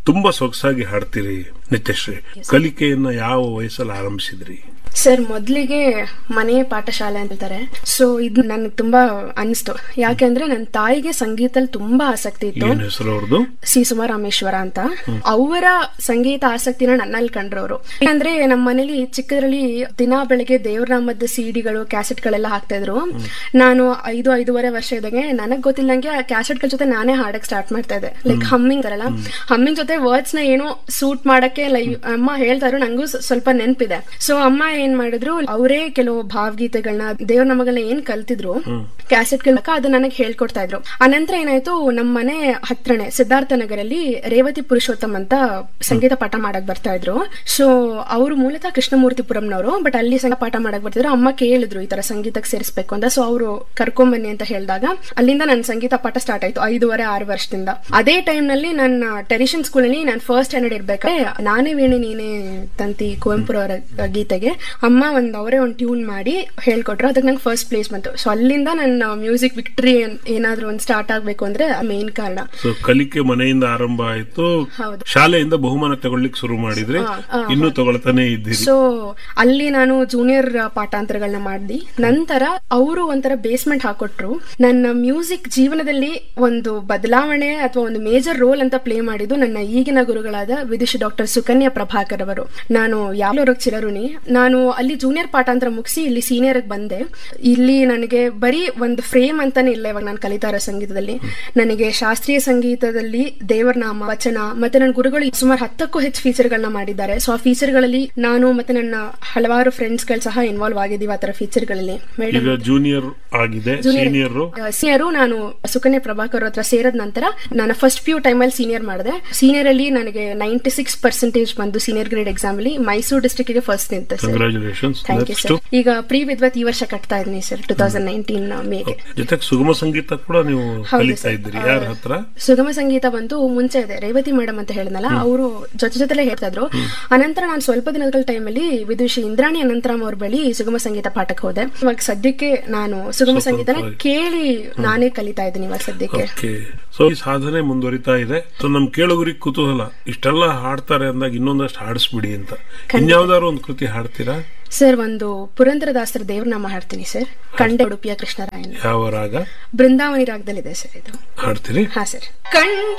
ತುಂಬಾ ಸೊಗಸಾಗಿ ಹಾಡ್ತೀರಿ ನಿತ್ಯಶ್ರೀ ಕಲಿಕೆಯನ್ನ ಯಾವ ವಯಸ್ಸಲ್ಲಿ ಆರಂಭಿಸಿದ್ರಿ ಸರ್ ಮೊದ್ಲಿಗೆ ಮನೆ ಪಾಠಶಾಲೆ ಅಂತ ಹೇಳ್ತಾರೆ ಸೊ ಇದು ನನ್ಗೆ ತುಂಬಾ ಅನಿಸ್ತು ಯಾಕೆಂದ್ರೆ ನನ್ನ ತಾಯಿಗೆ ಸಂಗೀತದಲ್ಲಿ ತುಂಬಾ ಆಸಕ್ತಿ ಇತ್ತು ಏನ್ ಹೆಸರು ಅವ್ರದ್ದು ಸಿ ಸುಮರಾಮೇಶ್ವರ ಅಂತ ಅವರ ಸಂಗೀತ ಆಸಕ್ತಿನ ನನ್ನಲ್ಲಿ ಕಂಡ್ರವರು ಅಂದ್ರೆ ನಮ್ಮ ಮನೇಲಿ ಚಿಕ್ಕದ್ರಲ್ಲಿ ದಿನ ಬೆಳಗ್ಗೆ ದೇವರಾಮದ ಸಿಡಿಗಳು ಕ್ಯಾಸೆಟ್ ಗಳೆಲ್ಲ ಹಾಕ್ತಾ ಇದ್ರು ನಾನು ಐದು ಐದೂವರೆ ವರ್ಷ ಇದ್ದಂಗೆ ನನಗ್ ಗೊತ್ತಿಲ್ಲಂಗೆ ಆ ಕ್ಯಾಸೆಟ್ ಗಳ ಜೊತೆ ನಾನೇ ಹಾಡಕ್ ಸ್ಟಾರ್ಟ್ ಮಾಡ್ತಾ ಇದ್ದೆ ಲೈಕ್ ಹಮ್ಮಿಂಗ್ ತರಲ್ಲ ಹಮ್ಮಿಂಗ್ ಜೊತೆ ವರ್ಡ್ಸ್ ನ ಏನೋ ಸೂಟ್ ಮಾಡಕ್ಕೆ ಲೈ ಅಮ್ಮ ಹೇಳ್ತಾ ಇದ್ರು ನಂಗೂ ಸ್- ಸ್ವಲ್ಪ ನೆನಪಿದೆ ಸೊ ಅಮ್ಮ ಏನ್ ಮಾಡಿದ್ರು ಅವರೇ ಕೆಲವು ಭಾವಗೀತೆಗಳನ್ನ ದೇವ್ರ ನಮಗಳನ್ನ ಏನ್ ಕಲ್ತಿದ್ರು ಕ್ಯಾಸೆಟ್ ಗಳಕ ಅದು ನನಗೆ ಹೇಳ್ಕೊಡ್ತಾ ಇದ್ರು ಅನಂತರ ಏನಾಯ್ತು ನಮ್ಮ ಮನೆ ಹತ್ರನೇ ಸಿದ್ಧಾರ್ಥ ನಗರಲ್ಲಿ ರೇವತಿ ಪುರುಷೋತ್ತಮ್ ಅಂತ ಸಂಗೀತ ಪಾಠ ಮಾಡಕ್ ಬರ್ತಾ ಇದ್ರು ಸೊ ಅವರು ಮೂಲತಃ ಕೃಷ್ಣಮೂರ್ತಿಪುರಂನವರು ಬಟ್ ಅಲ್ಲಿ ಸಂಗೀತ ಪಾಠ ಮಾಡಕ್ ಬರ್ತಿದ್ರು ಅಮ್ಮ ಕೇಳಿದ್ರು ಈ ತರ ಸಂಗೀತಕ್ಕೆ ಸೇರಿಸ್ಬೇಕು ಅಂತ ಸೊ ಅವರು ಕರ್ಕೊಂಬನ್ನಿ ಅಂತ ಹೇಳಿದಾಗ ಅಲ್ಲಿಂದ ನನ್ನ ಸಂಗೀತ ಪಾಠ ಸ್ಟಾರ್ಟ್ ಆಯ್ತು ಐದೂವರೆ ಆರು ವರ್ಷದಿಂದ ಅದೇ ಟೈಮ್ ನಲ್ಲಿ ನನ್ನ ಟೆರಿಷನ್ ಸ್ಕೂಲ್ ಅಲ್ಲಿ ನಾನು ಫಸ್ಟ್ ಸ್ಟ್ಯಾಂಡರ್ಡ್ ಇರ್ಬೇಕಾದ್ರೆ ನಾನೇ ವೇಣಿ ನೀನೇ ತಂತಿ ಕುವೆಂಪುರವರ ಗೀತೆಗೆ ಅಮ್ಮ ಒಂದ್ ಅವರೇ ಒಂದು ಟ್ಯೂನ್ ಮಾಡಿ ಹೇಳ್ಕೊಟ್ರು ಅದಕ್ಕೆ ನಂಗೆ ಫಸ್ಟ್ ಪ್ಲೇಸ್ ಬಂತು ಸೊ ಅಲ್ಲಿಂದ ನನ್ನ ಮ್ಯೂಸಿಕ್ ವಿಕ್ಟ್ರಿ ಏನಾದ್ರೂ ಒಂದು ಸ್ಟಾರ್ಟ್ ಆಗ್ಬೇಕು ಅಂದ್ರೆ ಮೇನ್ ಕಾರಣ ಸೊ ಕಲಿಕೆ ಮನೆಯಿಂದ ಆರಂಭ ಆಯ್ತು ಹೌದು. ಶಾಲೆಯಿಂದ ಬಹುಮಾನ ತಗೊಳ್ಳಿಕ್ ಶುರು ಮಾಡಿದ್ರೆ ಇನ್ನೂ ತಗೊಳ್ತಾನೆ ಇದ್ದೀರಿ ಸೊ ಅಲ್ಲಿ ನಾನು ಜೂನಿಯರ್ ಪಾಠಾಂತರಗಳನ್ನ ಮಾಡ್ದಿ ನಂತರ ಅವರು ಒಂಥರ ಬೇಸ್ಮೆಂಟ್ ಹಾಕೊಟ್ರು ನನ್ನ ಮ್ಯೂಸಿಕ್ ಜೀವನದಲ್ಲಿ ಒಂದು ಬದಲಾವಣೆ ಅಥವಾ ಒಂದು ಮೇಜರ್ ರೋಲ್ ಅಂತ ಪ್ಲೇ ಮಾಡಿದ್ದು ನನ್ನ ಈಗಿನ ಗುರುಗಳಾದ ವಿದುಷಿ ಡಾಕ್ಟರ್ ಸುಕನ್ಯಾ ಪ್ರಭಾಕರ್ ಅವರು ನಾನು ಯಾವ್ಲೋರಗ್ ಚಿರಋಣಿ ನಾನು ಅಲ್ಲಿ ಜೂನಿಯರ್ ಪಾಠಾಂತರ ಮುಗಿಸಿ ಇಲ್ಲಿ ಸೀನಿಯರ್ ಬಂದೆ ಇಲ್ಲಿ ನನಗೆ ಬರೀ ಒಂದು ಫ್ರೇಮ್ ಅಂತಾನೆ ಇಲ್ಲ ಇವಾಗ ನಾನು ಕಲಿತಾ ಇರೋ ಸಂಗೀತದಲ್ಲಿ ನನಗೆ ಶಾಸ್ತ್ರೀಯ ಸಂಗೀತದಲ್ಲಿ ದೇವರ ನಾಮ ವಚನ ಮತ್ತೆ ನನ್ನ ಗುರುಗಳು ಸುಮಾರು ಹತ್ತಕ್ಕೂ ಹೆಚ್ಚು ಫೀಚರ್ ಗಳನ್ನ ಮಾಡಿದ್ದಾರೆ ಸೊ ಆ ಫೀಚರ್ ಗಳಲ್ಲಿ ನಾನು ಮತ್ತೆ ನನ್ನ ಹಲವಾರು ಫ್ರೆಂಡ್ಸ್ ಗಳು ಸಹ ಇನ್ವಾಲ್ವ್ ಆಗಿದ್ದೀವಿ ಆ ತರ ಫೀಚರ್ ಗಳಲ್ಲಿ ಮೇಡಮ್ ಈಗ ಜೂನಿಯರ್ ಆಗಿದೆ ಸೀನಿಯರ್ ಸೀನಿಯರು ನಾನು ಸುಕನ್ಯಾ ಪ್ರಭಾಕರ್ ಹತ್ರ ಸೇರಿದ ನಂತರ ನಾನು ಫಸ್ಟ್ ಪ್ಯೂ ಟೈಮಲ್ಲಿ ಸೀನಿಯರ್ ಮಾಡಿದೆ ಸೀನಿಯರ್ ಅಲ್ಲಿ ನನಗೆ ನೈಂಟಿ ಸಿಕ್ಸ್ ಪರ್ಸೆಂಟೇಜ್ ಬಂದು ಸೀನಿಯರ್ ಗ್ರೇಡ್ ಎಕ್ಸಾಮ್ ಅಲ್ಲಿ ಮೈಸೂರು ಡಿಸ್ಟ್ರಿಕ್ಟ್ ಗೆ ಫಸ್ಟ್ ನಿಂತೆ sir congratulations thank you next sir ಈಗ ಪ್ರೀ ವಿದ್ವತ್ ಈ ವರ್ಷ ಕಟ್ತಾ ಇದ್ದೀನಿ ಸರ್ ಟೂ ತೌಸಂಡ್ ನೈನ್ಟೀನ್ ಮೇಗೆ ಜೊತೆಗೆ ಸುಗಮ ಸಂಗೀತ ಕೂಡ ನೀವು ಹೌದು ಕಲಿತಾ ಸರ್. ಇದ್ದೀರಿ ಆ, ಯಾರ ಹತ್ರ ಸುಗಮ ಸಂಗೀತ ಬಂದು ಮುಂಚೆ ಇದೆ ರೇವತಿ ಮೇಡಮ್ ಅಂತ ಹೇಳಿದ್ನಲ್ಲ ಅವರು ಜೊತೆ ಜೊತೆಲೆ ಹೇಳ್ತಾ ಇದ್ರು ಅನಂತರ ನಾನು ಸ್ವಲ್ಪ ದಿನಗಳ ಟೈಮಲ್ಲಿ ವಿದುಷಿ ಇಂದ್ರಾಣಿ ಅನಂತರಾಮ್ ಅವ್ರ ಬಳಿ ಸುಗಮ ಸಂಗೀತ ಪಾಠಕ್ಕೆ ಹೋದೆ ಇವಾಗ ಸದ್ಯಕ್ಕೆ ನಾನು ಸುಗಮ ಸಂಗೀತನ ಕೇಳಿ ನಾನೇ ಕಲಿತಾ ಇದ್ದೀನಿ ಇವಾಗ ಸದ್ಯಕ್ಕೆ ಓಕೆ ಸೊ ಈ ಸಾಧನೆ ಮುಂದುವರಿತಾ ಇದೆ ಸೊ ನಮ್ ಕೇಳುಗರಿಗೆ ಕುತೂಹಲ ಇಷ್ಟೆಲ್ಲ ಹಾಡ್ತಾರೆ ಅಂದಾಗ ಇನ್ನೊಂದಷ್ಟು ಹಾಡಿಸ್ಬಿಡಿ ಅಂತ ಇನ್ಯಾವ್ದಾದ್ರು ಒಂದು ಕೃತಿ ಹಾಡ್ತೀರಾ ಸರ್ ಒಂದು ಪುರಂದರದಾಸರ ದೇವ್ರನಾಮ ಹಾಡ್ತೀನಿ ಸರ್ ಕಂಡೆ ಉಡುಪಿಯ ಕೃಷ್ಣರಾಯನ್ ಯಾವ ರಾಗ ಬೃಂದಾವನಿ ರಾಗದಲ್ಲಿದೆ ಸರ್ ಇದು ಹಾಡ್ತೀರಿ ಹಾ ಸರ್ ಕಂಡ